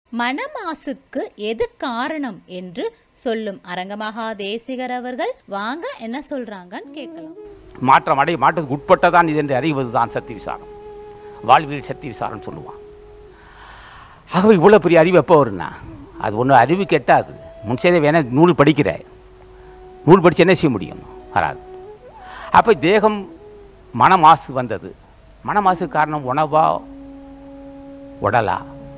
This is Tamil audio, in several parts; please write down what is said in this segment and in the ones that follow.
மனமாசுக்கு எது காரணம் என்று சொல்லும் அரங்கமகா தேசிகர் அவர்கள் வாங்க என்ன சொல்றாங்கன்னு கேட்கலாம் மாற்றம் அடை மாற்றத்துக்கு உட்பட்டதான் இது என்று அறிவது தான் சக்தி விசாரம் வாழ்வியல் சக்தி விசாரம் சொல்லுவான் ஆகவே இவ்வளோ பெரிய அறிவு எப்போ வரும்னா அது ஒன்றும் அறிவு கெட்டாது முன்சேதே வேணா நூல் படிக்கிற நூல் படித்து என்ன செய்ய முடியும் வராது அப்போ தேகம் மன மாசு வந்தது மன மாசுக்கு காரணம் உணவா உடலா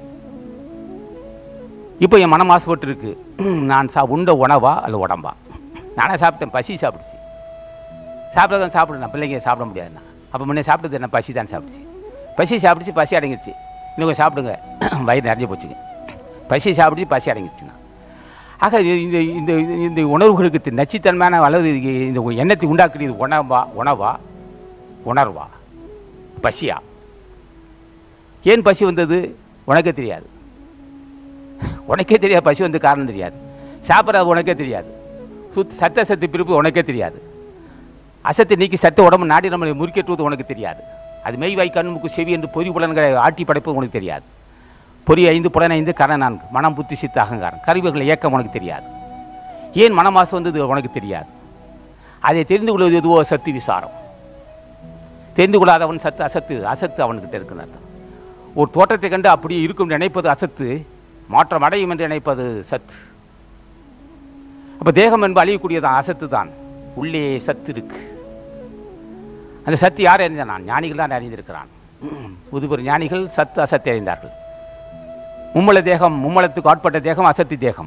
இப்போ என் மன மாசுபட்டு இருக்கு நான் சா உண்ட உணவா அல்ல உடம்பா நானே சாப்பிட்டேன் பசி சாப்பிடுச்சு சாப்பிட்றதான் சாப்பிடுறேன் பிள்ளைங்க சாப்பிட முடியாதுண்ணா அப்போ முன்னே சாப்பிட்டது என்ன பசி தான் சாப்பிடுச்சு பசி சாப்பிடுச்சு பசி அடங்கிடுச்சு இன்னும் கொஞ்சம் சாப்பிடுங்க வயிறு நிறைஞ்சு போச்சுங்க பசி சாப்பிடுச்சு பசி அடங்கிடுச்சுண்ணா ஆக இது இந்த இந்த இந்த உணர்வுகளுக்கு தி- நச்சுத்தன்மையான அல்லது இது இந்த எண்ணத்தை உண்டாக்குறது உணவா உணவா உணர்வா பசியா ஏன் பசி வந்தது உனக்கே தெரியாது உனக்கே தெரியாது பசி வந்து காரணம் தெரியாது சாப்பிட்றது உனக்கே தெரியாது சுத் சத்த சத்து பிரிப்பு உனக்கே தெரியாது அசத்தை நீக்கி சத்த உடம்பு நாடி நம்மளை முறிக்கட்டுவது உனக்கு தெரியாது அது மெய் வாய் கண் மூக்கு செவி என்று பொறி புலன்களை ஆட்டி படைப்பது உனக்கு தெரியாது பொறி ஐந்து புலன் ஐந்து கரண நான்கு மனம் புத்தி சித்த அகங்காரம் கருவிகளை இயக்கம் உனக்கு தெரியாது ஏன் மனமாசு வந்தது உனக்கு தெரியாது அதை தெரிந்து கொள்வது எதுவோ சத்து விசாரம் தெரிந்து கொள்ளாதவன் சத்து அசத்து அசத்து அவன்கிட்ட இருக்குன்னு அர்த்தம் ஒரு தோற்றத்தை கண்டு அப்படியே இருக்கும் நினைப்பது அசத்து மாற்றம் அடையும் என்று நினைப்பது சத்து அப்போ தேகம் என்பது அழியக்கூடியதான் அசத்து தான் உள்ளே சத்து இருக்கு அந்த சத்து யார் அறிந்தான் ஞானிகள் தான் அறிந்திருக்கிறான் புதுபெரும் ஞானிகள் சத்து அசத்தை அறிந்தார்கள் மும்மல தேகம் மும்மலத்துக்கு ஆட்பட்ட தேகம் அசத்தி தேகம்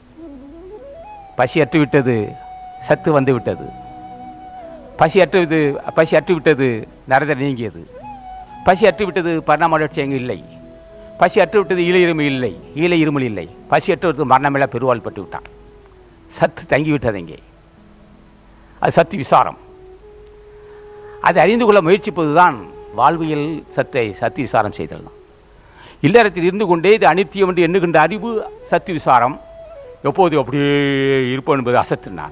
பசி அற்று விட்டது சத்து வந்து விட்டது பசி அற்று பசி அற்று விட்டது நரதர் நீங்கியது பசி அற்று விட்டது பரிணாம வளர்ச்சி அங்கு இல்லை பசி அற்று விட்டது ஈழ இருமை இல்லை ஈழ இருமல் இல்லை பசி அற்று விட்டது மரணமில்ல பெருவாள் பட்டு விட்டான் சத்து தங்கிவிட்டது இங்கே அது சத்து விசாரம் அதை அறிந்து கொள்ள முயற்சிப்பதுதான் வாழ்வியல் சத்தை சத்து விசாரம் செய்தல் தான் இல்லறத்தில் இருந்து கொண்டே இது அனித்தியம் என்று எண்ணுகின்ற அறிவு சத்து விசாரம் எப்போது அப்படியே இருப்போம் என்பது அசத்து நான்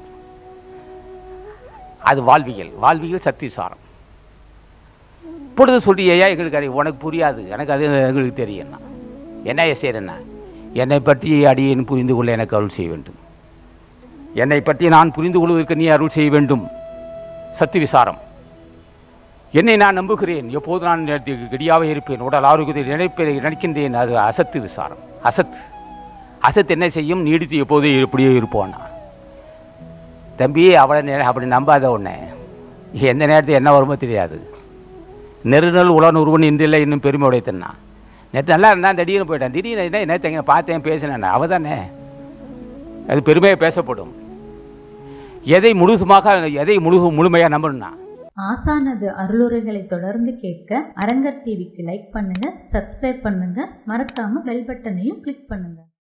அது வாழ்வியல் வாழ்வியல் சத்து விசாரம் இப்பொழுது சொல்றியா எங்களுக்கு அறிவு உனக்கு புரியாது எனக்கு அது எங்களுக்கு தெரியும்னா என்ன செய்கிறேன்னா என்னை பற்றி அடியேன் புரிந்து கொள்ள எனக்கு அருள் செய்ய வேண்டும் என்னை பற்றி நான் புரிந்து கொள்வதற்கு நீ அருள் செய்ய வேண்டும் சத்து விசாரம் என்னை நான் நம்புகிறேன் எப்போது நான் கெடியாவே இருப்பேன் உடல் ஆரோக்கியத்தை நினைப்பதை நினைக்கின்றேன் அது அசத்து விசாரம் அசத்து அசத்து என்ன செய்யும் நீடித்து எப்போதே இப்படியே இருப்போன்னா தம்பி அவளை நே- அப்படி நம்பாத உடனே எந்த நேரத்தில் என்ன வருமோ தெரியாது நெருநல் உலன் ஒருவன் இன்றில்லை இன்னும் பெருமை உடைத்தன்னா நேற்று நல்லா இருந்தான் திடீர்னு போயிட்டான் திடீர்னு என்ன நேற்று எங்கே பார்த்தேன் பேசினேன் அவ தானே அது பெருமையாக பேசப்படும் எதை முழுசுமாக எதை முழு முழுமையாக நம்பணும்னா ஆசானது அருளுரைகளை தொடர்ந்து கேட்க அரங்கர் டிவிக்கு லைக் பண்ணுங்க சப்ஸ்கிரைப் பண்ணுங்க மறக்காம பெல் பட்டனையும் கிளிக் பண்ணுங்க